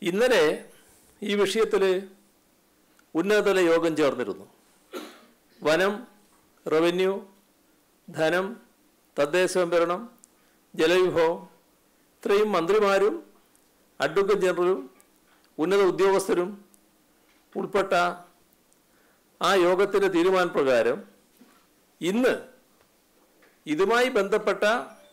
ഇന്നലെ ഈ വിഷയത്തിൽ ഉന്നതതല യോഗം ചേർന്നിരുന്നു വനം റവന്യൂ ധനം തദ്ദേശ സ്വയംഭരണം ജലവിഭവം ഇത്രയും മന്ത്രിമാരും അഡ്വക്കേറ്റ് ജനറലും ഉന്നത ഉദ്യോഗസ്ഥരും ഉൾപ്പെട്ട ആ യോഗത്തിൻ്റെ തീരുമാനപ്രകാരം ഇന്ന് ഇതുമായി ബന്ധപ്പെട്ട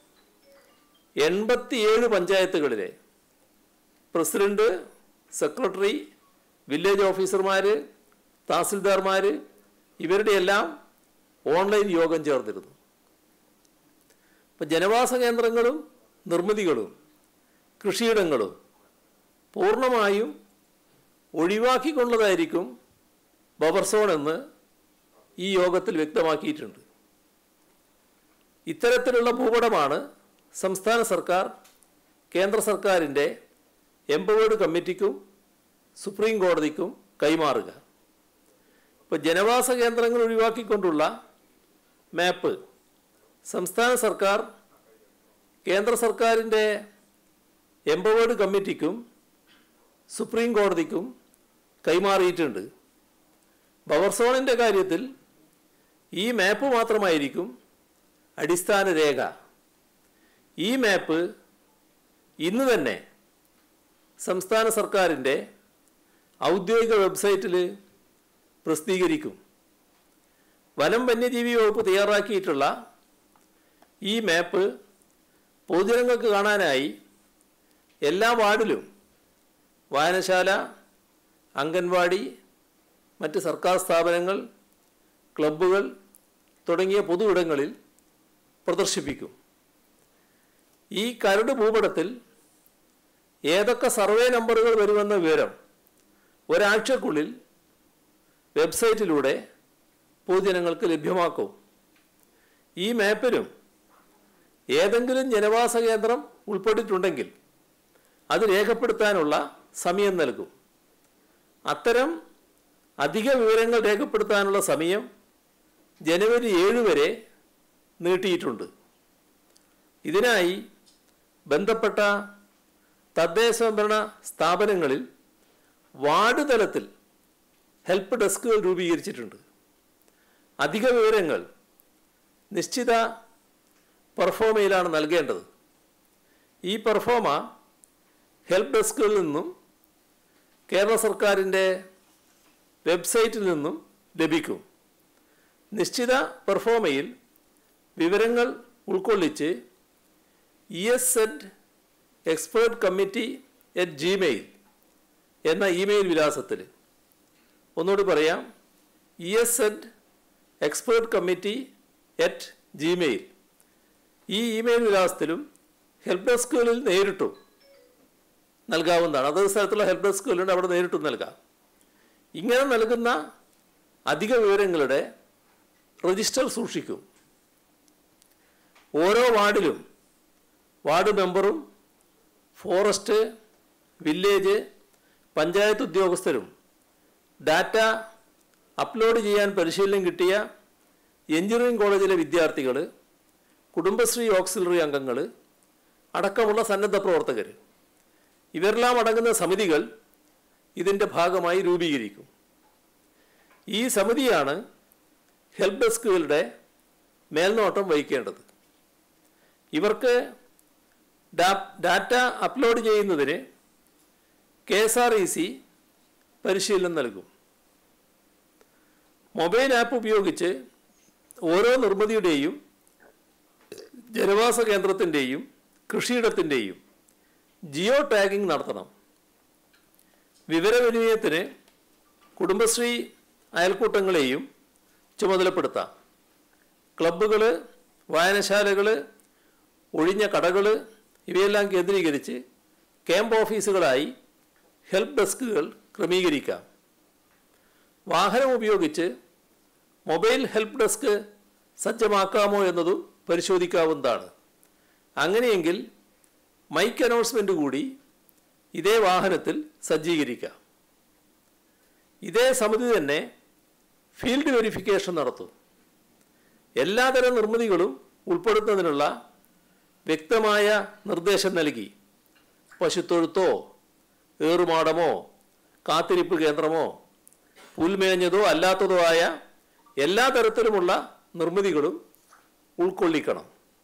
എൺപത്തിയേഴ് പഞ്ചായത്തുകളിലെ പ്രസിഡന്റ് സെക്രട്ടറി വില്ലേജ് ഓഫീസർമാർ തഹസിൽദാർമാർ ഇവരുടെ എല്ലാം ഓൺലൈൻ യോഗം ചേർന്നിരുന്നു ഇപ്പം ജനവാസ കേന്ദ്രങ്ങളും നിർമ്മിതികളും കൃഷിയിടങ്ങളും പൂർണ്ണമായും ഒഴിവാക്കിക്കൊണ്ടതായിരിക്കും ബഫർ സോൺ എന്ന് ഈ യോഗത്തിൽ വ്യക്തമാക്കിയിട്ടുണ്ട് ഇത്തരത്തിലുള്ള ഭൂപടമാണ് സംസ്ഥാന സർക്കാർ കേന്ദ്ര സർക്കാരിൻ്റെ എംപവേർഡ് കമ്മിറ്റിക്കും സുപ്രീം കോടതിക്കും കൈമാറുക ഇപ്പോൾ ജനവാസ കേന്ദ്രങ്ങൾ ഒഴിവാക്കിക്കൊണ്ടുള്ള മാപ്പ് സംസ്ഥാന സർക്കാർ കേന്ദ്ര സർക്കാരിൻ്റെ എംപവേർഡ് കമ്മിറ്റിക്കും സുപ്രീം കോടതിക്കും കൈമാറിയിട്ടുണ്ട് ബഫർ സോണിൻ്റെ കാര്യത്തിൽ ഈ മാപ്പ് മാത്രമായിരിക്കും അടിസ്ഥാന രേഖ ഈ മാപ്പ് ഇന്ന് തന്നെ സംസ്ഥാന സർക്കാരിൻ്റെ ഔദ്യോഗിക വെബ്സൈറ്റിൽ പ്രസിദ്ധീകരിക്കും വനം വന്യജീവി വകുപ്പ് തയ്യാറാക്കിയിട്ടുള്ള ഈ മാപ്പ് പൊതുജനങ്ങൾക്ക് കാണാനായി എല്ലാ വാർഡിലും വായനശാല അംഗൻവാടി മറ്റ് സർക്കാർ സ്ഥാപനങ്ങൾ ക്ലബ്ബുകൾ തുടങ്ങിയ പൊതു ഇടങ്ങളിൽ പ്രദർശിപ്പിക്കും ഈ കരട് ഭൂപടത്തിൽ ഏതൊക്കെ സർവേ നമ്പറുകൾ വരുമെന്ന വിവരം ഒരാഴ്ചക്കുള്ളിൽ വെബ്സൈറ്റിലൂടെ പൊതുജനങ്ങൾക്ക് ലഭ്യമാക്കും ഈ മാപ്പിലും ഏതെങ്കിലും ജനവാസ കേന്ദ്രം ഉൾപ്പെട്ടിട്ടുണ്ടെങ്കിൽ അത് രേഖപ്പെടുത്താനുള്ള സമയം നൽകും അത്തരം അധിക വിവരങ്ങൾ രേഖപ്പെടുത്താനുള്ള സമയം ജനുവരി ഏഴ് വരെ നീട്ടിയിട്ടുണ്ട് ഇതിനായി ബന്ധപ്പെട്ട തദ്ദേശ സ്വയംഭരണ സ്ഥാപനങ്ങളിൽ വാർഡ് തലത്തിൽ ഹെൽപ്പ് ഡെസ്കുകൾ രൂപീകരിച്ചിട്ടുണ്ട് അധിക വിവരങ്ങൾ നിശ്ചിത പെർഫോമയിലാണ് നൽകേണ്ടത് ഈ പെർഫോമ ഹെൽപ്പ് ഡെസ്കുകളിൽ നിന്നും കേരള സർക്കാരിൻ്റെ വെബ്സൈറ്റിൽ നിന്നും ലഭിക്കും നിശ്ചിത പെർഫോമയിൽ വിവരങ്ങൾ ഉൾക്കൊള്ളിച്ച് E S Z expert committee at Gmail എന്ന ഇമെയിൽ വിലാസത്തിൽ ഒന്നുകൂടി പറയാം E S Z expert committee at Gmail ഈ ഇമെയിൽ വിലാസത്തിലും ഹെൽപ്പ് ഡെസ്കുകളിൽ നേരിട്ടും നൽകാവുന്നതാണ് അതത് സ്ഥലത്തുള്ള ഹെൽപ്പ് ഡെസ്കുകളുണ്ട് അവിടെ നേരിട്ടും നൽകാം ഇങ്ങനെ നൽകുന്ന അധിക വിവരങ്ങളുടെ രജിസ്റ്റർ സൂക്ഷിക്കും ഓരോ വാർഡിലും വാർഡ് മെമ്പറും ഫോറസ്റ്റ് വില്ലേജ് പഞ്ചായത്ത് ഉദ്യോഗസ്ഥരും ഡാറ്റ അപ്ലോഡ് ചെയ്യാൻ പരിശീലനം കിട്ടിയ എഞ്ചിനീയറിംഗ് കോളേജിലെ വിദ്യാർത്ഥികൾ കുടുംബശ്രീ ഓക്സിലറി അംഗങ്ങൾ അടക്കമുള്ള സന്നദ്ധ പ്രവർത്തകർ ഇവരെല്ലാം അടങ്ങുന്ന സമിതികൾ ഇതിൻ്റെ ഭാഗമായി രൂപീകരിക്കും ഈ സമിതിയാണ് ഹെൽപ്പ് ഡെസ്കുകളുടെ മേൽനോട്ടം വഹിക്കേണ്ടത് ഇവർക്ക് ഡാറ്റ അപ്ലോഡ് ചെയ്യുന്നതിന് K S R E C പരിശീലനം നൽകും മൊബൈൽ ആപ്പ് ഉപയോഗിച്ച് ഓരോ നിർമ്മിതിയുടെയും ജനവാസ കേന്ദ്രത്തിൻ്റെയും കൃഷിയിടത്തിൻ്റെയും ജിയോ ടാഗിംഗ് നടത്തണം വിവരവിനിമയത്തിന് കുടുംബശ്രീ അയൽക്കൂട്ടങ്ങളെയും ചുമതലപ്പെടുത്താം ക്ലബ്ബുകൾ വായനശാലകൾ ഒഴിഞ്ഞ കടകൾ ഇവയെല്ലാം കേന്ദ്രീകരിച്ച് ക്യാമ്പ് ഓഫീസുകളായി ഹെൽപ്പ് ഡെസ്കുകൾ ക്രമീകരിക്കാം വാഹനം ഉപയോഗിച്ച് മൊബൈൽ ഹെൽപ്പ് ഡെസ്ക് സജ്ജമാക്കാമോ എന്നതും പരിശോധിക്കാവുന്നതാണ് അങ്ങനെയെങ്കിൽ മൈക്ക് അനൗൺസ്മെൻ്റ് കൂടി ഇതേ വാഹനത്തിൽ സജ്ജീകരിക്കാം ഇതേ സമിതി തന്നെ ഫീൽഡ് വെരിഫിക്കേഷൻ നടത്തും എല്ലാതരം നിർമ്മിതികളും ഉൾപ്പെടുത്തുന്നതിനുള്ള വ്യക്തമായ നിർദ്ദേശം നൽകി പശുത്തൊഴുത്തോ ഏറുമാടമോ കാത്തിരിപ്പ് കേന്ദ്രമോ പുൽമേഞ്ഞതോ അല്ലാത്തതോ ആയ എല്ലാ തരത്തിലുമുള്ള നിർമ്മിതികളും ഉൾക്കൊള്ളിക്കണം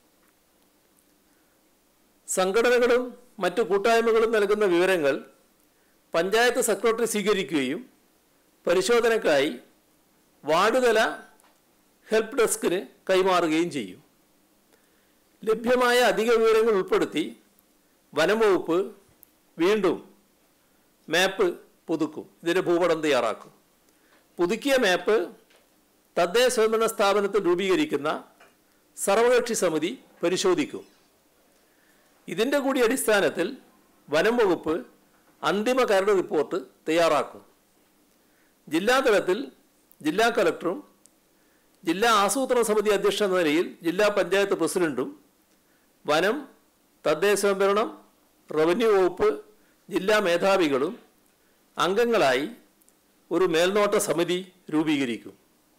സംഘടനകളും മറ്റു കൂട്ടായ്മകളും നൽകുന്ന വിവരങ്ങൾ പഞ്ചായത്ത് സെക്രട്ടറി സ്വീകരിക്കുകയും പരിശോധനയ്ക്കായി വാർഡ് തല ഹെൽപ്പ് ഡെസ്കിന് കൈമാറുകയും ചെയ്യും ലഭ്യമായ അധിക വിവരങ്ങൾ ഉൾപ്പെടുത്തി വനം വകുപ്പ് വീണ്ടും മാപ്പ് പുതുക്കും ഇതിൻ്റെ ഭൂപടം തയ്യാറാക്കും പുതുക്കിയ മാപ്പ് തദ്ദേശ സ്വയംഭരണ സ്ഥാപനത്തിൽ രൂപീകരിക്കുന്ന സർവകക്ഷി സമിതി പരിശോധിക്കും ഇതിൻ്റെ കൂടി അടിസ്ഥാനത്തിൽ വനം വകുപ്പ് അന്തിമ കരട് റിപ്പോർട്ട് തയ്യാറാക്കും ജില്ലാതലത്തിൽ ജില്ലാ കലക്ടറും ജില്ലാ ആസൂത്രണ സമിതി അധ്യക്ഷ എന്ന നിലയിൽ ജില്ലാ പഞ്ചായത്ത് പ്രസിഡന്റും വനം തദ്ദേശ സ്വയംഭരണം റവന്യൂ വകുപ്പ് ജില്ലാ മേധാവികളും അംഗങ്ങളായി ഒരു മേൽനോട്ട സമിതി രൂപീകരിക്കും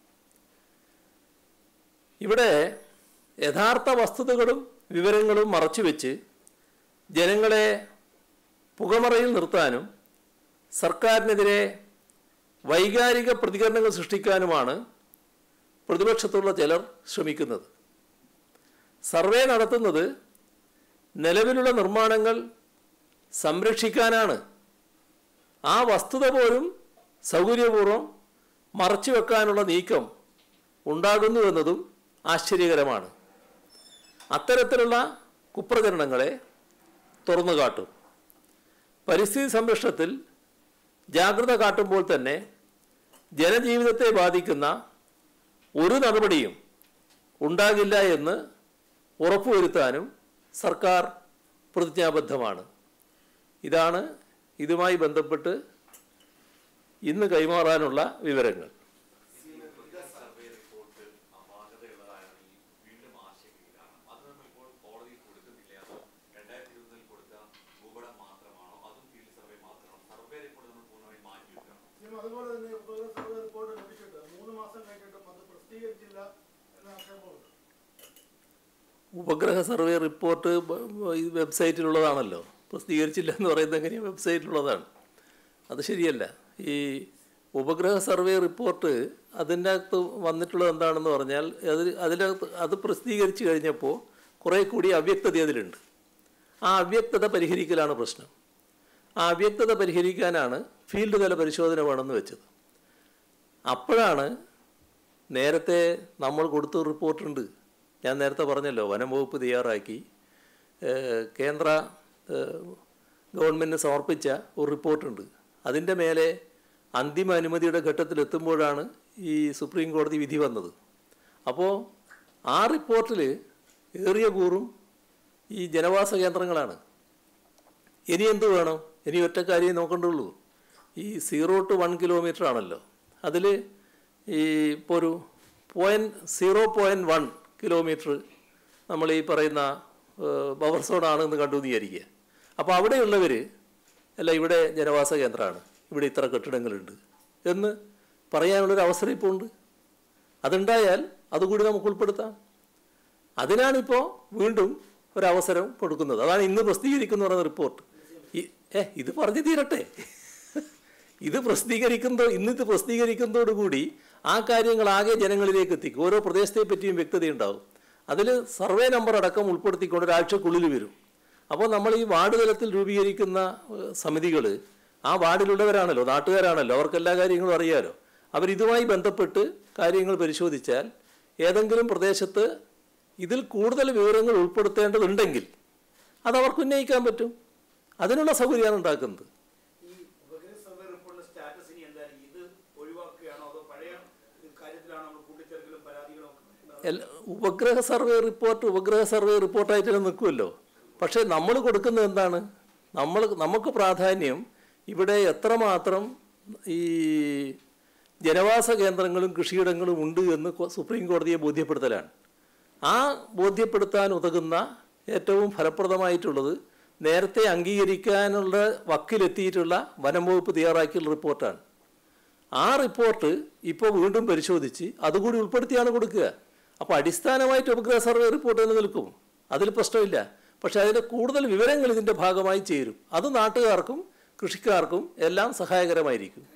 ഇവിടെ യഥാർത്ഥ വസ്തുതകളും വിവരങ്ങളും മറച്ചുവെച്ച് ജനങ്ങളെ പുകമറയിൽ നിർത്താനും സർക്കാരിനെതിരെ വൈകാരിക പ്രതികരണങ്ങൾ സൃഷ്ടിക്കാനുമാണ് പ്രതിപക്ഷത്തുള്ള ചിലർ ശ്രമിക്കുന്നത് സർവേ നടത്തുന്നത് നിലവിലുള്ള നിർമ്മാണങ്ങൾ സംരക്ഷിക്കാനാണ് ആ വസ്തുത പോലും സൗകര്യപൂർവ്വം മറച്ചു വെക്കാനുള്ള നീക്കം ഉണ്ടാകുന്നു എന്നതും ആശ്ചര്യകരമാണ് അത്തരത്തിലുള്ള കുപ്രചരണങ്ങളെ തുറന്നു കാട്ടും പരിസ്ഥിതി സംരക്ഷണത്തിൽ ജാഗ്രത കാട്ടുമ്പോൾ തന്നെ ജനജീവിതത്തെ ബാധിക്കുന്ന ഒരു നടപടിയും ഉണ്ടാകില്ല എന്ന് ഉറപ്പുവരുത്താനും സർക്കാർ പ്രതിജ്ഞാബദ്ധമാണ് ഇതാണ് ഇതുമായി ബന്ധപ്പെട്ട് ഇന്ന് കൈമാറാനുള്ള വിവരങ്ങൾ സർവേ റിപ്പോർട്ട് അപാകതയുള്ളതായാണ് ഈ വീണ്ടും ആശങ്കയിലാണ് അത് നമ്മൾ ഇപ്പോൾ കോടതിയിൽ കൊടുക്കുന്നില്ല അത് രണ്ടായിരത്തി ഇരുപതിൽ കൊടുത്ത ഭൂപടം മാത്രമാണോ അതും ഫീൽഡ് സർവേ മാത്രമാണോ സർവേ റിപ്പോർട്ട് നമ്മൾ പൂർണ്ണമായി മാറ്റി വെക്കണം സിനിമ അതുപോലെ തന്നെ ഉപഗ്രഹ സർവേ റിപ്പോർട്ട് ലഭിച്ചിട്ട് മൂന്ന് മാസം കഴിഞ്ഞിട്ടും അത് പ്രസിദ്ധീകരിച്ചില്ല എന്ന ആക്ഷേപമുണ്ട് ഉപഗ്രഹ സർവേ റിപ്പോർട്ട് ബ- ബ- ഈ വെബ്സൈറ്റിലുള്ളതാണല്ലോ പ്രസിദ്ധീകരിച്ചില്ല എന്ന് പറയുന്നത് എങ്ങനെയാണ് വെബ്സൈറ്റിലുള്ളതാണ് അത് ശരിയല്ല ഈ ഉപഗ്രഹ സർവേ റിപ്പോർട്ട് അതിൻ്റെ അകത്ത് വന്നിട്ടുള്ളത് എന്താണെന്ന് പറഞ്ഞാൽ അതിൽ അതിനകത്ത് അത് പ്രസിദ്ധീകരിച്ച് കഴിഞ്ഞപ്പോൾ കുറേ കൂടി അവ്യക്തത അതിലുണ്ട് ആ അവ്യക്തത പരിഹരിക്കലാണ് പ്രശ്നം ആ അവ്യക്തത പരിഹരിക്കാനാണ് ഫീൽഡ് തല പരിശോധന വേണമെന്ന് വെച്ചത് അപ്പോഴാണ് നേരത്തെ നമ്മൾ കൊടുത്ത റിപ്പോർട്ടുണ്ട് ഞാൻ നേരത്തെ പറഞ്ഞല്ലോ വനം വകുപ്പ് തയ്യാറാക്കി ഏഹ്, കേന്ദ്ര ഏഹ്, ഗവൺമെൻറ്റിന് സമർപ്പിച്ച ഒരു റിപ്പോർട്ടുണ്ട് അതിൻ്റെ മേലെ അന്തിമ അനുമതിയുടെ ഘട്ടത്തിലെത്തുമ്പോഴാണ് ഈ സുപ്രീം കോടതി വിധി വന്നത് അപ്പോൾ ആ റിപ്പോർട്ടിൽ ഏറിയ കൂറും ഈ ജനവാസ കേന്ദ്രങ്ങളാണ് ഇനി എന്ത് വേണം ഇനി ഒറ്റ കാര്യം നോക്കേണ്ടുള്ളൂ ഈ സീറോ ടു വൺ കിലോമീറ്റർ ആണല്ലോ അതിൽ ഈ ഇപ്പോൾ ഒരു point zero point one kilometre നമ്മൾ ഈ പറയുന്ന ബഫർ സോണാണ് എന്ന് കണ്ടു എന്ന് വിചാരിക്കുക അപ്പോൾ അവിടെയുള്ളവർ അല്ല ഇവിടെ ജനവാസ കേന്ദ്രമാണ് ഇവിടെ ഇത്ര കെട്ടിടങ്ങളുണ്ട് എന്ന് പറയാനുള്ളൊരു അവസരം ഇപ്പോൾ ഉണ്ട് അതുണ്ടായാൽ അതുകൂടി നമുക്ക് ഉൾപ്പെടുത്താം അതിനാണിപ്പോൾ വീണ്ടും ഒരവസരം കൊടുക്കുന്നത് അതാണ് ഇന്ന് പ്രസിദ്ധീകരിക്കുന്ന പറയുന്ന റിപ്പോർട്ട് ഈ ഏ ഇത് പറഞ്ഞു തീരട്ടെ ഇത് പ്രസിദ്ധീകരിക്കുന്നതോ ഇന്നിത് പ്രസിദ്ധീകരിക്കുന്നതോടുകൂടി ആ കാര്യങ്ങൾ ആകെ ജനങ്ങളിലേക്ക് എത്തിക്കും ഓരോ പ്രദേശത്തെ പറ്റിയും വ്യക്തതയുണ്ടാവും അതിൽ സർവേ നമ്പർ അടക്കം ഉൾപ്പെടുത്തിക്കൊണ്ട് ഒരാഴ്ചക്കുള്ളിൽ വരും അപ്പോൾ നമ്മൾ ഈ വാർഡ് തലത്തിൽ രൂപീകരിക്കുന്ന സമിതികൾ ആ വാർഡിലുള്ളവരാണല്ലോ നാട്ടുകാരാണല്ലോ അവർക്ക് എല്ലാ കാര്യങ്ങളും അറിയാലോ അവരിതുമായി ബന്ധപ്പെട്ട് കാര്യങ്ങൾ പരിശോധിച്ചാൽ ഏതെങ്കിലും പ്രദേശത്ത് ഇതിൽ കൂടുതൽ വിവരങ്ങൾ ഉൾപ്പെടുത്തേണ്ടതുണ്ടെങ്കിൽ അത് അവർക്ക് ഉന്നയിക്കാൻ പറ്റും അതിനുള്ള സൗകര്യമാണ് ഉണ്ടാക്കുന്നത് ഈ ഉപഗ്രഹ സർവേ റിപ്പോർട്ടിന്റെ സ്റ്റാറ്റസ് ഇനി എന്തായിരിക്കും ഇത് ഒഴിവാക്കുകയാണോ അതോ പഴയ കാര്യത്തിലാണോ നമ്മൾ കൂട്ടിച്ചേർക്കലും പരാതികളും ഒക്കെ വരുന്നത്? എല്ല- ഉപഗ്രഹ സർവേ റിപ്പോർട്ട് ഉപഗ്രഹ സർവേ റിപ്പോർട്ടായിട്ട് തന്നെ നിൽക്കുമല്ലോ പക്ഷേ നമ്മൾ കൊടുക്കുന്നത് എന്താണ് നമ്മൾ നമുക്ക് പ്രാധാന്യം ഇവിടെ എത്രമാത്രം ഈ ജനവാസ കേന്ദ്രങ്ങളും കൃഷിയിടങ്ങളും ഉണ്ട് എന്ന് കൊ- സുപ്രീം കോടതിയെ ബോധ്യപ്പെടുത്തലാണ് ആ ബോധ്യപ്പെടുത്താൻ ഉതകുന്ന ഏറ്റവും ഫലപ്രദമായിട്ടുള്ളത് നേരത്തെ അംഗീകരിക്കാനുള്ള വക്കിലെത്തിയിട്ടുള്ള വനം വകുപ്പ് തയ്യാറാക്കിയുള്ള റിപ്പോർട്ടാണ് ആ റിപ്പോർട്ട് ഇപ്പോൾ വീണ്ടും പരിശോധിച്ച് അതുകൂടി ഉൾപ്പെടുത്തിയാണ് കൊടുക്കുക അപ്പോൾ അടിസ്ഥാനമായിട്ട് ഉപഗ്രഹ സർവേ റിപ്പോർട്ട് തന്നെ നിൽക്കും അതിൽ പ്രശ്നമില്ല പക്ഷേ അതിൻ്റെ കൂടുതൽ വിവരങ്ങൾ ഇതിൻ്റെ ഭാഗമായി ചേരും അത് നാട്ടുകാർക്കും കൃഷിക്കാർക്കും എല്ലാം സഹായകരമായിരിക്കും